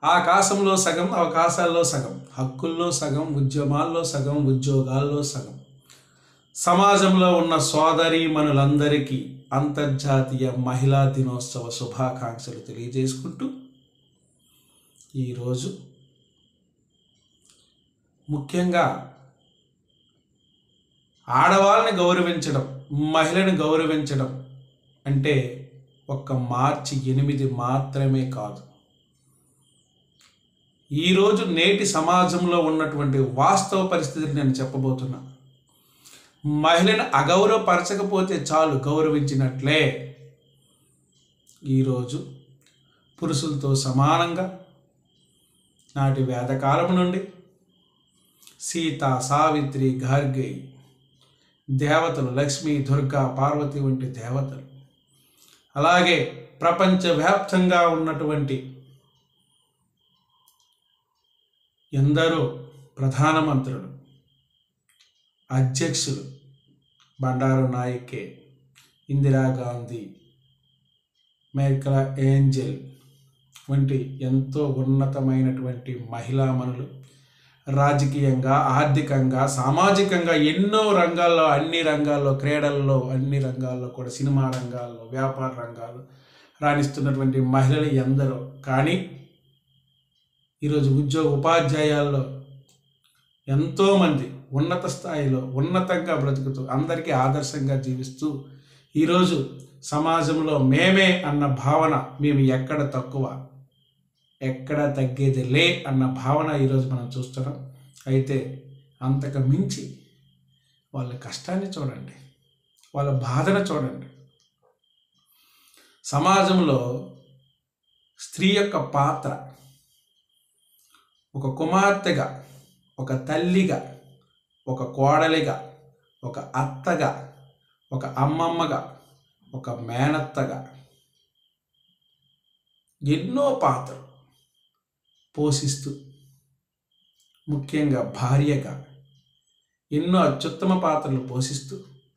ఆకాశంలో సగం అవకాశాల్లో సగం హక్కుల్లో సగం ఉద్యమాల్లో సగం ఉద్యోగాల్లో సగం సమాజంలో ఉన్న సోదరీమణులందరికీ అంతర్జాతీయ మహిళా దినోత్సవ శుభాకాంక్షలు తెలియజేసుకుంటూ ఈరోజు ముఖ్యంగా ఆడవాళ్ళని గౌరవించడం మహిళని గౌరవించడం అంటే ఒక్క మార్చి ఎనిమిది మాత్రమే కాదు ఈరోజు నేటి సమాజంలో ఉన్నటువంటి వాస్తవ పరిస్థితిని నేను చెప్పబోతున్నా మహిళను అగౌరవపరచకపోతే చాలు గౌరవించినట్లే ఈరోజు పురుషులతో సమానంగా నాటి వేదకాలం నుండి సీత సావిత్రి గార్గేయి దేవతలు లక్ష్మి దుర్గా పార్వతి వంటి దేవతలు అలాగే ప్రపంచవ్యాప్తంగా ఉన్నటువంటి ఎందరో ప్రధానమంత్రులు అధ్యక్షులు బండారు నాయకే ఇందిరాగాంధీ మేకల ఏంజల్ వంటి ఎంతో ఉన్నతమైనటువంటి మహిళామణులు రాజకీయంగా ఆర్థికంగా సామాజికంగా ఎన్నో రంగాల్లో అన్ని రంగాల్లో క్రీడల్లో అన్ని రంగాల్లో కూడా సినిమా రంగాల్లో వ్యాపార రంగాల్లో రాణిస్తున్నటువంటి మహిళలు ఎందరో కానీ ఈరోజు ఉద్యోగ ఉపాధ్యాయాల్లో ఎంతోమంది ఉన్నత స్థాయిలో ఉన్నతంగా బ్రతుకుతూ అందరికీ ఆదర్శంగా జీవిస్తూ ఈరోజు సమాజంలో మేమే అన్న భావన మేము ఎక్కడ తక్కువ ఎక్కడ తగ్గేది లే అన్న భావన ఈరోజు మనం చూస్తున్నాం అయితే అంతకు మించి వాళ్ళ కష్టాన్ని చూడండి వాళ్ళ బాధను చూడండి సమాజంలో స్త్రీ యొక్క పాత్ర ఒక కుమార్తెగా ఒక తల్లిగా ఒక కోడలిగా ఒక అత్తగా ఒక అమ్మమ్మగా ఒక మేనత్తగా ఎన్నో పాత్రలు పోషిస్తూ ముఖ్యంగా భార్యగా ఎన్నో అత్యుత్తమ పాత్రలు పోషిస్తూ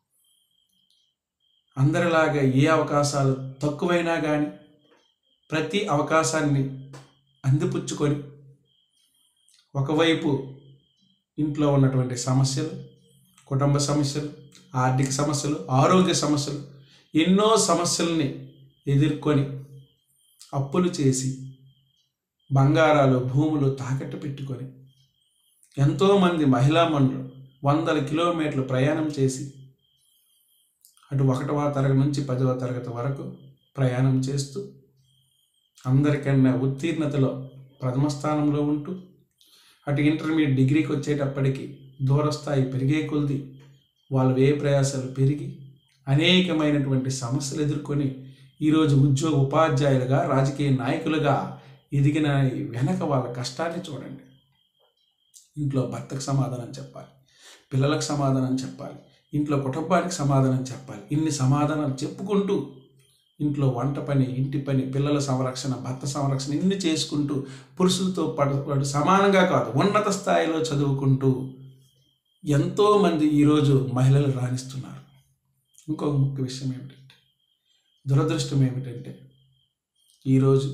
అందరిలాగా ఏ అవకాశాలు తక్కువైనా కానీ ప్రతి అవకాశాన్ని అందిపుచ్చుకొని ఒకవైపు ఇంట్లో ఉన్నటువంటి సమస్యలు కుటుంబ సమస్యలు ఆర్థిక సమస్యలు ఆరోగ్య సమస్యలు ఎన్నో సమస్యల్ని ఎదుర్కొని అప్పులు చేసి బంగారాలు భూములు తాకట్టు పెట్టుకొని ఎంతోమంది మహిళామణులు వందల కిలోమీటర్లు ప్రయాణం చేసి అటు ఒకటవ తరగతి నుంచి పదవ తరగతి వరకు ప్రయాణం చేస్తూ అందరికన్నా ఉత్తీర్ణతలో ప్రథమ స్థానంలో ఉంటూ అటు ఇంటర్మీడియట్ డిగ్రీకి వచ్చేటప్పటికి దూరస్థాయి పెరిగే కొలిది వాళ్ళ వ్యయ ప్రయాసాలు పెరిగి అనేకమైనటువంటి సమస్యలు ఎదుర్కొని ఈరోజు ఉద్యోగ ఉపాధ్యాయులుగా రాజకీయ నాయకులుగా ఎదిగిన ఈ వెనక వాళ్ళ కష్టాన్ని చూడండి ఇంట్లో భర్తకు సమాధానం చెప్పాలి పిల్లలకు సమాధానం చెప్పాలి ఇంట్లో కుటుంబానికి సమాధానం చెప్పాలి ఇన్ని సమాధానాలు చెప్పుకుంటూ ఇంట్లో వంట పని ఇంటి పని పిల్లల సంరక్షణ భర్త సంరక్షణ ఇన్ని చేసుకుంటూ పురుషులతో పాటు పాటు సమానంగా కాదు ఉన్నత స్థాయిలో చదువుకుంటూ ఎంతోమంది ఈరోజు మహిళలు రాణిస్తున్నారు ఇంకో ముఖ్య విషయం ఏమిటంటే దురదృష్టం ఏమిటంటే ఈరోజు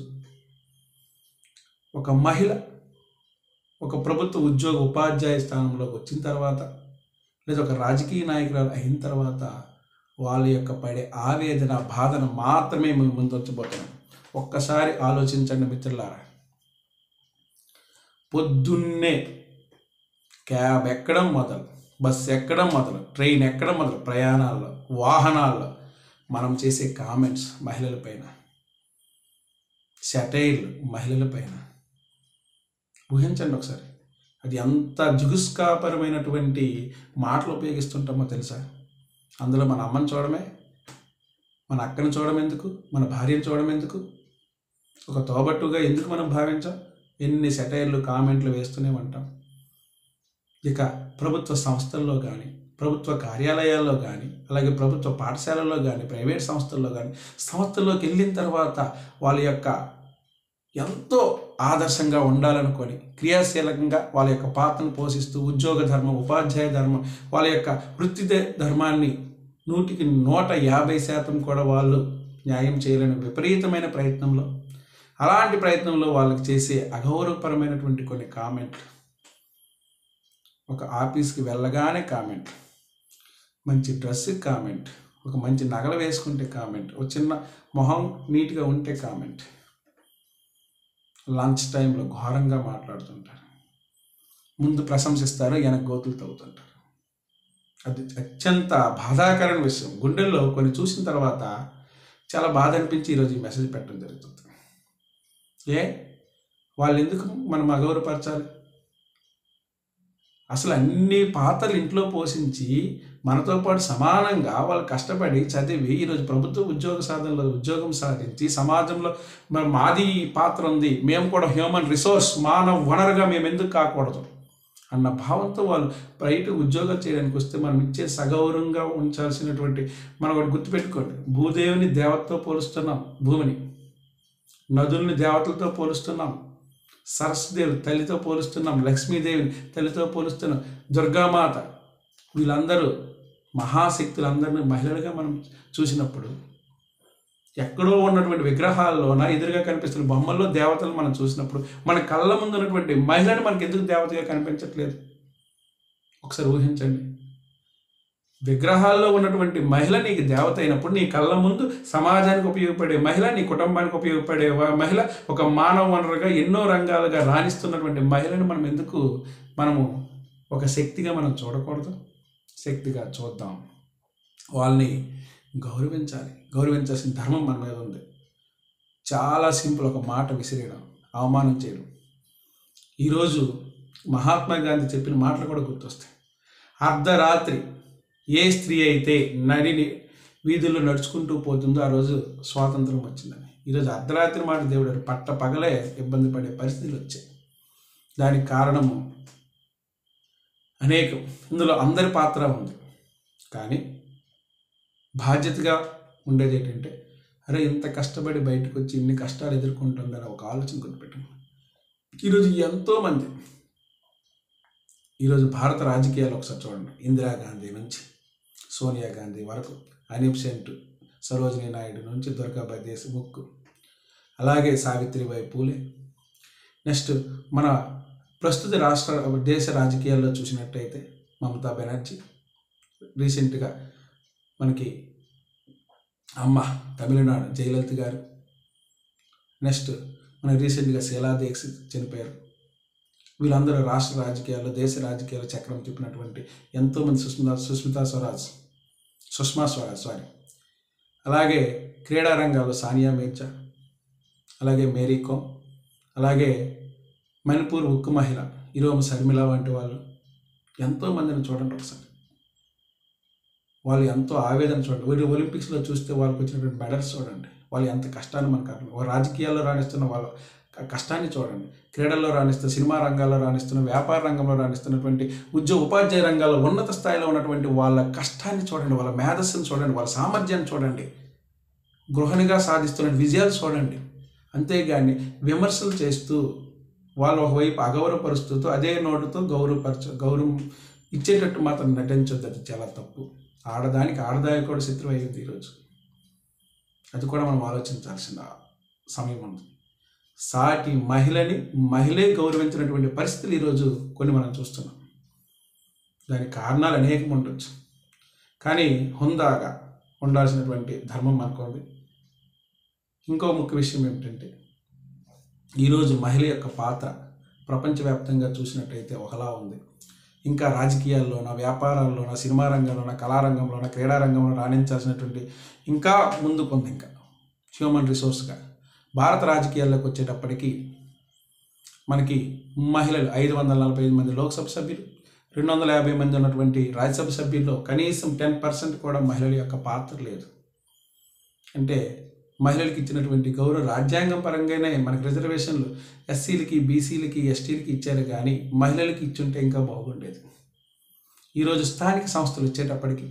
ఒక మహిళ ఒక ప్రభుత్వ ఉద్యోగ ఉపాధ్యాయ స్థానంలోకి వచ్చిన తర్వాత లేదా ఒక రాజకీయ నాయకురాలు అయిన తర్వాత వాళ్ళ యొక్క పడే ఆవేదన బాధను మాత్రమే మేము ముందుంచబోతున్నాం ఒక్కసారి ఆలోచించండి మిత్రులారా పొద్దున్నే క్యాబ్ ఎక్కడం మొదలు బస్ ఎక్కడం మొదలు ట్రైన్ ఎక్కడం మొదలు ప్రయాణాల్లో వాహనాల్లో మనం చేసే కామెంట్స్ మహిళలపైన సెటైర్లు మహిళలపైన ఊహించండి ఒకసారి అది ఎంత జుగుస్కాపరమైనటువంటి మాటలు ఉపయోగిస్తుంటామో తెలుసా అందులో మన అమ్మని చూడమే మన అక్కని చూడడం ఎందుకు మన భార్యను చూడడం ఎందుకు ఒక తోబట్టుగా ఎందుకు మనం భావించాం ఎన్ని సెటైర్లు కామెంట్లు వేస్తూనే ఉంటాం ఇక ప్రభుత్వ సంస్థల్లో కానీ ప్రభుత్వ కార్యాలయాల్లో కానీ అలాగే ప్రభుత్వ పాఠశాలల్లో కానీ ప్రైవేట్ సంస్థల్లో కానీ సంస్థల్లోకి వెళ్ళిన తర్వాత వాళ్ళ యొక్క ఎంతో ఆదర్శంగా ఉండాలనుకొని క్రియాశీలకంగా వాళ్ళ యొక్క పాత్రను పోషిస్తూ ఉద్యోగ ధర్మం ఉపాధ్యాయ ధర్మం వాళ్ళ యొక్క వృత్తి ద- ధర్మాన్ని నూటికి నూట యాభై శాతం కూడా వాళ్ళు న్యాయం చేయలేని విపరీతమైన ప్రయత్నంలో అలాంటి ప్రయత్నంలో వాళ్ళకి చేసే అగౌరవపరమైనటువంటి కొన్ని కామెంట్లు ఒక ఆఫీస్కి వెళ్ళగానే కామెంట్ మంచి డ్రెస్కి కామెంట్ ఒక మంచి నగలు వేసుకుంటే కామెంట్ ఒక చిన్న మొహం నీట్గా ఉంటే కామెంట్ లంచ్ టైంలో ఘోరంగా మాట్లాడుతుంటారు ముందు ప్రశంసిస్తారు వెనక గోతులు తవ్వుతుంటారు అది అత్యంత బాధాకరమైన విషయం గుండెల్లో కొన్ని చూసిన తర్వాత చాలా బాధ అనిపించి ఈరోజు ఈ మెసేజ్ పెట్టడం జరుగుతుంది ఏ వాళ్ళు ఎందుకు మనం అగౌరవపరచాలి అసలు అన్ని పాత్రలు ఇంట్లో పోషించి మనతో పాటు సమానంగా వాళ్ళు కష్టపడి చదివి ఈరోజు ప్రభుత్వ ఉద్యోగ సాధనలో ఉద్యోగం సాధించి సమాజంలో మరి మాది ఈ పాత్ర ఉంది మేము కూడా హ్యూమన్ రిసోర్స్ మానవ వనరుగా మేము ఎందుకు కాకూడదు అన్న భావంతో వాళ్ళు బయట ఉద్యోగం చేయడానికి వస్తే మనం ఇచ్చే సగౌరవంగా ఉంచాల్సినటువంటి మనం ఒకటి గుర్తుపెట్టుకోండి భూదేవిని దేవతతో పోలుస్తున్నాం భూమిని నదుల్ని దేవతలతో పోలుస్తున్నాం సరస్వదేవి తల్లితో పోలుస్తున్నాం లక్ష్మీదేవిని తల్లితో పోలుస్తున్నాం దుర్గామాత వీళ్ళందరూ మహాశక్తులందరినీ మహిళలుగా మనం చూసినప్పుడు ఎక్కడో ఉన్నటువంటి విగ్రహాల్లోన ఎదురుగా కనిపిస్తున్న బొమ్మల్లో దేవతలు మనం చూసినప్పుడు మన కళ్ళ ముందు ఉన్నటువంటి మహిళని మనకి ఎందుకు దేవతగా కనిపించట్లేదు ఒకసారి ఊహించండి విగ్రహాల్లో ఉన్నటువంటి మహిళ నీకు దేవత అయినప్పుడు నీ కళ్ళ ముందు సమాజానికి ఉపయోగపడే మహిళ నీ కుటుంబానికి ఉపయోగపడే వ- మహిళ ఒక మానవ వనరుగా ఎన్నో రంగాలుగా రాణిస్తున్నటువంటి మహిళను మనం ఎందుకు మనము ఒక శక్తిగా మనం చూడకూడదు శక్తిగా చూద్దాం వాళ్ళని గౌరవించాలి గౌరవించాల్సిన ధర్మం మన మీద ఉంది చాలా సింపుల్ ఒక మాట విసిరేయడం అవమానం చేయడం ఈరోజు మహాత్మా గాంధీ చెప్పిన మాటలు కూడా గుర్తొస్తాయి అర్ధరాత్రి ఏ స్త్రీ అయితే నడిని వీధుల్లో నడుచుకుంటూ పోతుందో ఆ రోజు స్వాతంత్రం వచ్చిందని ఈరోజు అర్ధరాత్రి మాట దేవుడు పట్ట పగలే ఇబ్బంది పడే పరిస్థితులు వచ్చాయి దానికి కారణము అనేకం ఇందులో అందరి పాత్ర ఉంది కానీ బాధ్యతగా ఉండేది ఏంటంటే అరే ఇంత కష్టపడి బయటకు వచ్చి ఇన్ని కష్టాలు ఎదుర్కొంటుందని ఒక ఆలోచన గుర్తుపెట్టాను ఈరోజు ఎంతోమంది ఈరోజు భారత రాజకీయాలు ఒకసారి చూడండి ఇందిరాగాంధీ నుంచి సోనియా గాంధీ వరకు అనీప్ సెంట్ సరోజినీ నాయుడు నుంచి దుర్గాబాయి దేశముఖ్ అలాగే సావిత్రిబాయి పూలే నెక్స్ట్ మన ప్రస్తుత రాష్ట్ర దేశ రాజకీయాల్లో చూసినట్టయితే మమతా బెనర్జీ రీసెంట్గా మనకి అమ్మ తమిళనాడు జయలలిత గారు నెక్స్ట్ మన రీసెంట్గా శీలా దీక్షిత్ చనిపోయారు వీళ్ళందరూ రాష్ట్ర రాజకీయాల్లో దేశ రాజకీయాల్లో చక్రం తిప్పినటువంటి ఎంతోమంది సుష్మితా సుష్మితా స్వరాజ్ సుష్మా స్వరాజ్ సారీ అలాగే క్రీడా రంగాల్లో సానియా మీర్జా అలాగే మేరీ కోమ్ అలాగే మణిపూర్ ఉక్కు మహిళ ఇరోమ శర్మిల వంటి వాళ్ళు ఎంతోమందిని చూడండి ఒకసారి వాళ్ళు ఎంతో ఆవేదన చూడండి వీళ్ళు ఒలింపిక్స్లో చూస్తే వాళ్ళకి వచ్చినటువంటి మెడల్స్ చూడండి వాళ్ళు ఎంత కష్టాన్ని మనకు అర్థం ఒక రాజకీయాల్లో రాణిస్తున్న వాళ్ళ క- కష్టాన్ని చూడండి క్రీడల్లో రాణిస్తున్న సినిమా రంగాల్లో రాణిస్తున్న వ్యాపార రంగంలో రాణిస్తున్నటువంటి ఉద్యోగ ఉపాధ్యాయ రంగాల్లో ఉన్నత స్థాయిలో ఉన్నటువంటి వాళ్ళ కష్టాన్ని చూడండి వాళ్ళ మేధస్సును చూడండి వాళ్ళ సామర్థ్యాన్ని చూడండి గృహిణిగా సాధిస్తున్న విజయాలు చూడండి అంతేగాని విమర్శలు చేస్తూ వాళ్ళు ఒకవైపు అగౌరవపరుస్తూ అదే నోటుతో గౌరవపరచ గౌరవం ఇచ్చేటట్టు మాత్రం నటించొద్దు అది చాలా తప్పు ఆడదానికి ఆడదాయి కూడా శత్రువు అయ్యింది ఈరోజు అది కూడా మనం ఆలోచించాల్సిన సమయం ఉంది సాటి మహిళని మహిళే గౌరవించినటువంటి పరిస్థితులు ఈరోజు కొన్ని మనం చూస్తున్నాం దానికి కారణాలు అనేకం ఉండొచ్చు కానీ హుందాగా ఉండాల్సినటువంటి ధర్మం మనకు ఉంది ఇంకో ముఖ్య విషయం ఏమిటంటే ఈరోజు మహిళ యొక్క పాత్ర ప్రపంచవ్యాప్తంగా చూసినట్టయితే ఒకలా ఉంది ఇంకా రాజకీయాల్లోన వ్యాపారాల్లోన సినిమా రంగంలోన కళారంగంలోన క్రీడా రంగంలో రాణించాల్సినటువంటి ఇంకా ముందుకుంది ఇంకా హ్యూమన్ రిసోర్స్గా భారత రాజకీయాల్లోకి వచ్చేటప్పటికి మనకి మహిళలు ఐదు వందల నలభై ఐదు మంది లోక్సభ సభ్యులు రెండు వందల యాభై మంది ఉన్నటువంటి రాజ్యసభ సభ్యుల్లో కనీసం టెన్ పర్సెంట్ కూడా మహిళల యొక్క పాత్ర లేదు అంటే మహిళలకు ఇచ్చినటువంటి గౌరవ రాజ్యాంగం పరంగానే మనకి రిజర్వేషన్లు ఎస్సీలకి బీసీలకి ఎస్టీలకి ఇచ్చారు కానీ మహిళలకి ఇచ్చుంటే ఇంకా బాగుండేది ఈరోజు స్థానిక సంస్థలు ఇచ్చేటప్పటికి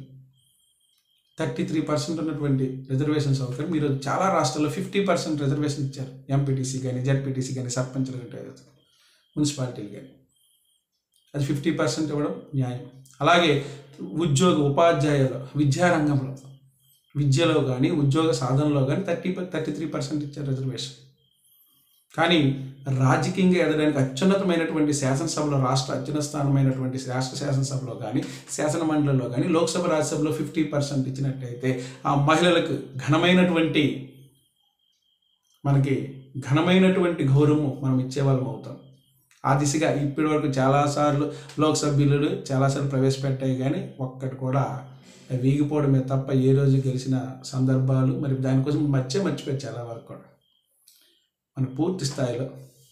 థర్టీ త్రీ పర్సెంట్ ఉన్నటువంటి రిజర్వేషన్ సౌకర్యం ఈరోజు చాలా రాష్ట్రాల్లో ఫిఫ్టీ పర్సెంట్ రిజర్వేషన్ ఇచ్చారు ఎంపీటీసీ కానీ జెడ్పీటీసీ కానీ సర్పంచ్లు కానీ మున్సిపాలిటీలు కానీ అది ఫిఫ్టీ పర్సెంట్ ఇవ్వడం న్యాయం అలాగే ఉద్యోగ ఉపాధ్యాయుల విద్యారంగంలో విద్యలో కానీ ఉద్యోగ సాధనలో కానీ థర్టీ థర్టీ త్రీ పర్సెంట్ ఇచ్చారు రిజర్వేషన్ కానీ రాజకీయంగా ఎదగడానికి అత్యున్నతమైనటువంటి శాసనసభలో రాష్ట్ర అత్యున్నత స్థానమైనటువంటి రాష్ట్ర శాసనసభలో కానీ శాసన మండలిలో కానీ లోక్సభ రాజ్యసభలో ఫిఫ్టీ పర్సెంట్ ఇచ్చినట్టయితే ఆ మహిళలకు ఘనమైనటువంటి మనకి ఘనమైనటువంటి గౌరవం మనం ఇచ్చేవాళ్ళం అవుతాం ఆ దిశగా ఇప్పటి వరకు చాలాసార్లు లోక్సభ బిల్లులు చాలాసార్లు ప్రవేశపెట్టాయి కానీ ఒక్కటి కూడా వీగిపోవడమే తప్ప ఏ రోజు గెలిచిన సందర్భాలు మరి దానికోసం మర్చే మర్చిపోయారు చాలా వరకు కూడా మన పూర్తి స్థాయిలో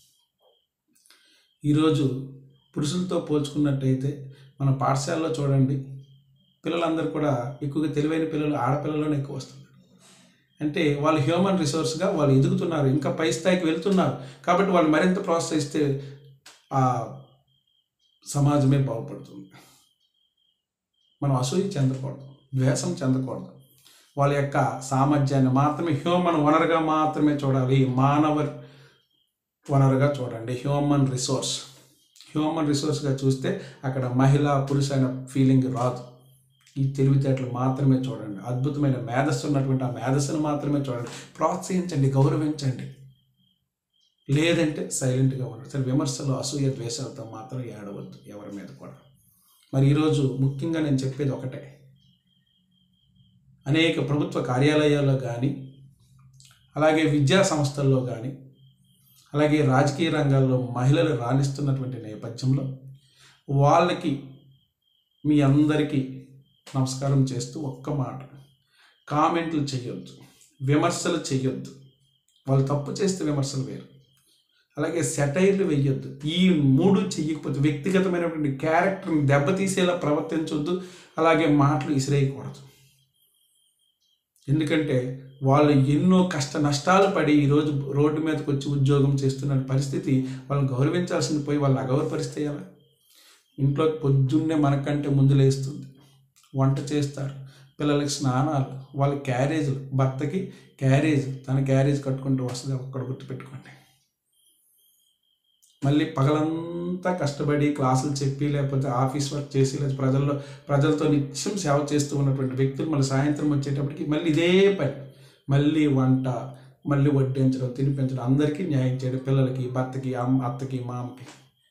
ఈరోజు పురుషులతో పోల్చుకున్నట్టయితే మన పాఠశాలలో చూడండి పిల్లలందరూ కూడా ఎక్కువగా తెలివైన పిల్లలు ఆడపిల్లలోనే ఎక్కువ వస్తున్నారు అంటే వాళ్ళు హ్యూమన్ రిసోర్స్గా వాళ్ళు ఎదుగుతున్నారు ఇంకా పై స్థాయికి వెళ్తున్నారు కాబట్టి వాళ్ళు మరింత ప్రోత్సహిస్తే ఆ సమాజమే బాగుపడుతుంది మనం అసూయ చెందకూడదు ద్వేషం చెందకూడదు వాళ్ళ యొక్క సామర్థ్యాన్ని మాత్రమే హ్యూమన్ వనరుగా మాత్రమే చూడాలి మానవ వనరుగా చూడండి హ్యూమన్ రిసోర్స్ హ్యూమన్ రిసోర్స్గా చూస్తే అక్కడ మహిళ పురుష అనే ఫీలింగ్ రాదు ఈ తెలివితేటలు మాత్రమే చూడండి అద్భుతమైన మేధస్సు ఉన్నటువంటి ఆ మేధస్సును మాత్రమే చూడండి ప్రోత్సహించండి గౌరవించండి లేదంటే సైలెంట్గా ఉండండి సరే విమర్శలు అసూయ ద్వేషాలతో మాత్రం ఏడవద్దు ఎవరి మీద కూడా మరి ఈరోజు ముఖ్యంగా నేను చెప్పేది ఒకటే అనేక ప్రభుత్వ కార్యాలయాల్లో కానీ అలాగే విద్యా సంస్థల్లో కానీ అలాగే రాజకీయ రంగాల్లో మహిళలు రాణిస్తున్నటువంటి నేపథ్యంలో వాళ్ళకి మీ అందరికీ నమస్కారం చేస్తూ ఒక్క మాట కామెంట్లు చేయొద్దు విమర్శలు చేయొద్దు వాళ్ళు తప్పు చేస్తే విమర్శలు వేరు అలాగే సెటైర్లు వేయొద్దు ఈ మూడు చెయ్యకపోతే వ్యక్తిగతమైనటువంటి క్యారెక్టర్ని దెబ్బతీసేలా ప్రవర్తించొద్దు అలాగే మాటలు ఇసిరేయకూడదు ఎందుకంటే వాళ్ళు ఎన్నో కష్ట నష్టాలు పడి ఈరోజు రోడ్డు మీదకి వచ్చి ఉద్యోగం చేస్తున్న పరిస్థితి వాళ్ళని గౌరవించాల్సింది పోయి వాళ్ళు అగౌరవపరిస్తే ఎలా ఇంట్లో పొద్దున్నే మనకంటే ముందు లేస్తుంది వంట చేస్తారు పిల్లలకి స్నానాలు వాళ్ళ క్యారేజీలు భర్తకి క్యారేజ్ తన క్యారేజ్ కట్టుకుంటూ వస్తుంది ఒక్కడ గుర్తుపెట్టుకోండి మళ్ళీ పగలంతా కష్టపడి క్లాసులు చెప్పి లేకపోతే ఆఫీస్ వర్క్ చేసి లేదా ప్రజల్లో ప్రజలతో నిత్యం సేవ చేస్తూ ఉన్నటువంటి వ్యక్తులు మళ్ళీ సాయంత్రం వచ్చేటప్పటికి మళ్ళీ ఇదే పని మళ్ళీ వంట మళ్ళీ వడ్డించడం తినిపించడం అందరికీ న్యాయం చేయడం పిల్లలకి భర్తకి అమ్మ అత్తకి మామకి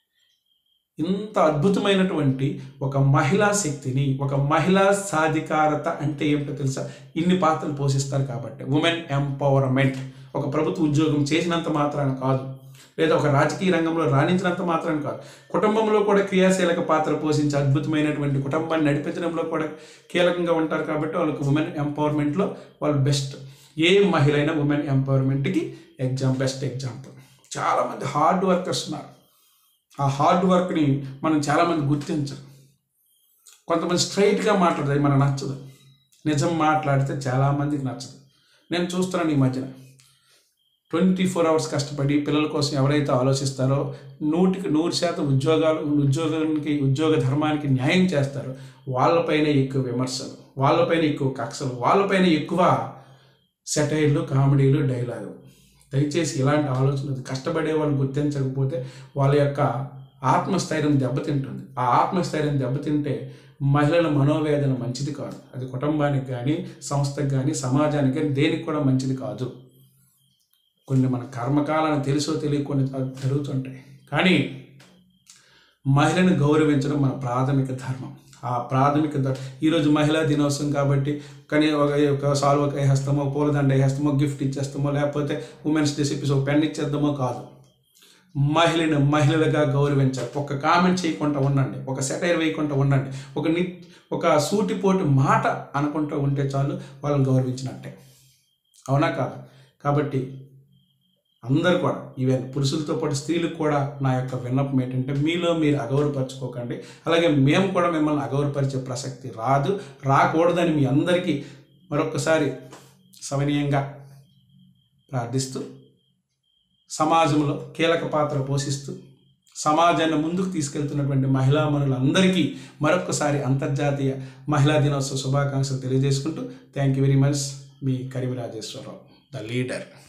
ఇంత అద్భుతమైనటువంటి ఒక మహిళా శక్తిని ఒక మహిళా సాధికారత అంటే ఏమిటో తెలుసా ఇన్ని పాత్రలు పోషిస్తారు కాబట్టి ఉమెన్ ఎంపవర్మెంట్ ఒక ప్రభుత్వ ఉద్యోగం చేసినంత మాత్రాన కాదు లేదా ఒక రాజకీయ రంగంలో రాణించినంత మాత్రం కాదు కుటుంబంలో కూడా క్రియాశీలక పాత్ర పోషించి అద్భుతమైనటువంటి కుటుంబాన్ని నడిపించడంలో కూడా కీలకంగా ఉంటారు కాబట్టి వాళ్ళకి ఉమెన్ ఎంపవర్మెంట్లో వాళ్ళు బెస్ట్ ఏ మహిళ అయినా ఉమెన్ ఎంపవర్మెంట్కి ఎగ్జామ్ బెస్ట్ ఎగ్జాంపుల్ చాలామంది హార్డ్ వర్కర్స్ ఉన్నారు ఆ హార్డ్ వర్క్ని మనం చాలామంది గుర్తించరు కొంతమంది స్ట్రైట్గా మాట్లాడదు మనకు నచ్చదు నిజం మాట్లాడితే చాలామందికి నచ్చదు నేను చూస్తున్నాను ఈ మధ్యన ట్వంటీ ఫోర్ అవర్స్ కష్టపడి పిల్లల కోసం ఎవరైతే ఆలోచిస్తారో నూటికి నూరు శాతం ఉద్యోగాలు ఉద్యోగానికి ఉద్యోగ ధర్మానికి న్యాయం చేస్తారో వాళ్ళపైన ఎక్కువ విమర్శలు వాళ్ళపైన ఎక్కువ కక్షలు వాళ్ళపైన ఎక్కువ సెటైర్లు కామెడీలు డైలాగు దయచేసి ఇలాంటి ఆలోచన కష్టపడే వాళ్ళు గుర్తించకపోతే వాళ్ళ యొక్క ఆత్మస్థైర్యం దెబ్బతింటుంది ఆ ఆత్మస్థైర్యం దెబ్బతింటే మహిళల మనోవేదన మంచిది కాదు అది కుటుంబానికి కానీ సంస్థకి కానీ సమాజానికి కానీ దేనికి కూడా మంచిది కాదు కొన్ని మన కర్మకాలను తెలుసో తెలియ కొన్ని జరుగుతుంటాయి కానీ మహిళను గౌరవించడం మన ప్రాథమిక ధర్మం ఆ ప్రాథమిక ధర్మం ఈరోజు మహిళా దినోత్సవం కాబట్టి కానీ ఒక ఒక సాల్వ్ ఒక వేసేస్తామో పూలదండ వేసేస్తామో గిఫ్ట్ ఇచ్చేస్తామో లేకపోతే ఉమెన్స్ డే చెప్పేసి ఒక పెన్ ఇచ్చేద్దామో కాదు మహిళను మహిళలుగా గౌరవించాలి ఒక కామెంట్ చేయకుండా ఉండండి ఒక సెటైర్ వేయకుండా ఉండండి ఒక ని ఒక సూటిపోటి మాట అనుకుంటూ ఉంటే చాలు వాళ్ళని గౌరవించినట్టే అవునా కాదు కాబట్టి అందరు కూడా ఈవెన్ పురుషులతో పాటు స్త్రీలకు కూడా నా యొక్క విన్నపం ఏంటంటే మీలో మీరు అగౌరవపరచుకోకండి అలాగే మేము కూడా మిమ్మల్ని అగౌరవపరిచే ప్రసక్తి రాదు రాకూడదని మీ అందరికీ మరొకసారి సవనీయంగా ప్రార్థిస్తూ సమాజంలో కీలక పాత్ర పోషిస్తూ సమాజాన్ని ముందుకు తీసుకెళ్తున్నటువంటి మహిళామణులందరికీ మరొకసారి అంతర్జాతీయ మహిళా దినోత్సవ శుభాకాంక్షలు తెలియజేసుకుంటూ థ్యాంక్ యూ వెరీ మచ్ మీ కరీం రాజేశ్వరరావు ద లీడర్